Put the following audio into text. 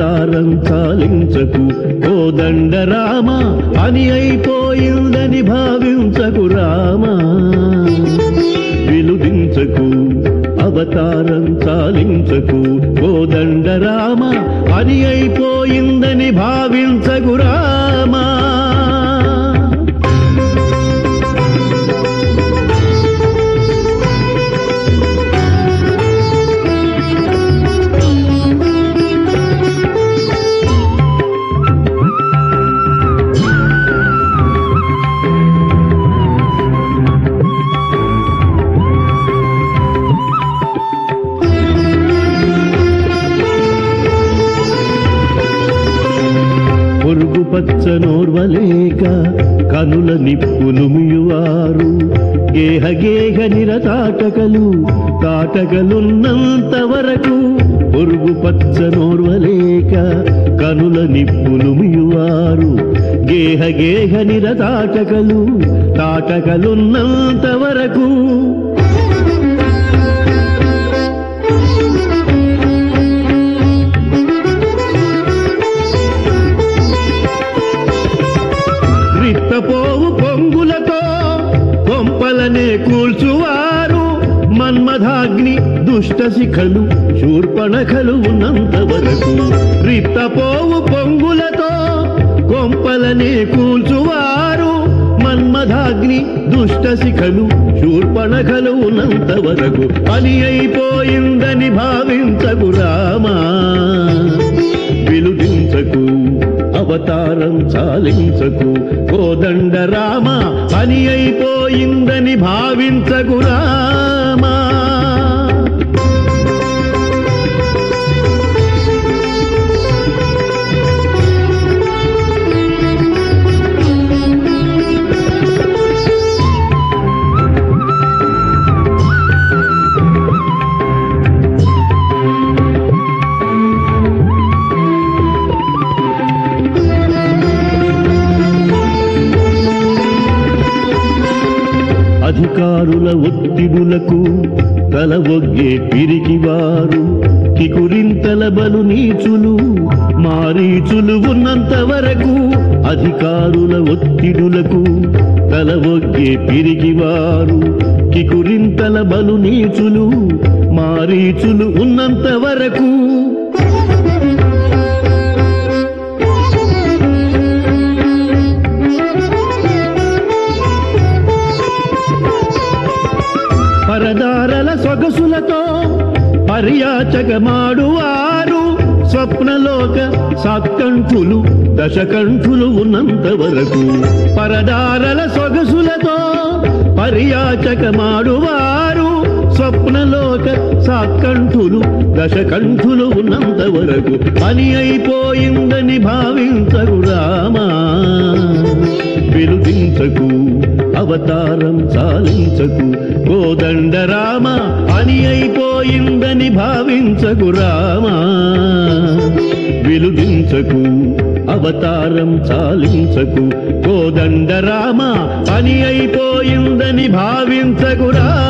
అవతారం చాలించకు కోదండ రామ పని అయిపోయిందని భావించకు రామా విలుదించకు అవతారం చాలించకు కోదండ రామ పని అయిపోయిందని భావించకు రామా పొరుగు పచ్చనోర్వలేక కనుల నిప్పులు మియువారు గేహ గేహ నిరతాటకలు తాటకలున్నంత వరకు పొరుగు పచ్చనోర్వలేక కనుల నిప్పులు మియువారు గేహ గేహ నిరతాటకలు తాటకలున్నంత వరకు రిత్తపోవు పొంగులతో కొంపలనే కూల్చువారు మన్మధాగ్ని దుష్ట శిఖలు శూర్పణఖలు ఉన్నంత వరకు రిత్తపోవు పొంగులతో కొంపలనే కూల్చువారు మన్మధాగ్ని దుష్ట శిఖలు శూర్పణఖలు ఉన్నంత వరకు పని అయిపోయిందని భావించకు రామా విలుదించకు అవతారం చాలించకు కోదండ రామ పని అయిపోయిందని భావించకు రామా అధికారుల ఒత్తిడులకు తల ఒగ్గే పిరికివారు కికురింతల బలు నీచులు మారీచులు ఉన్నంత వరకు అధికారుల ఒత్తిడులకు తల ఒగ్గే పిరికివారు కికురింతల బలు నీచులు మారీచులు ఉన్నంత వరకు పరదారల సొగసులతో పర్యాచకమాడువారు స్వప్నలోక సత్కంఠులు దశకంఠులు ఉన్నంత వరకు పరదారల సొగసులతో పర్యాచకమాడువారు స్వప్నలోక సాత్కంఠులు దశకంఠులు ఉన్నంత వరకు పని అయిపోయిందని భావించరు రామా విలుదించకు అవతారం చాలించకు కోదండ రామ పని అయిపోయిందని భావించకు రామా విలుదించకు అవతారం చాలించకు కోదండ రామ పని అయిపోయిందని భావించకు రామా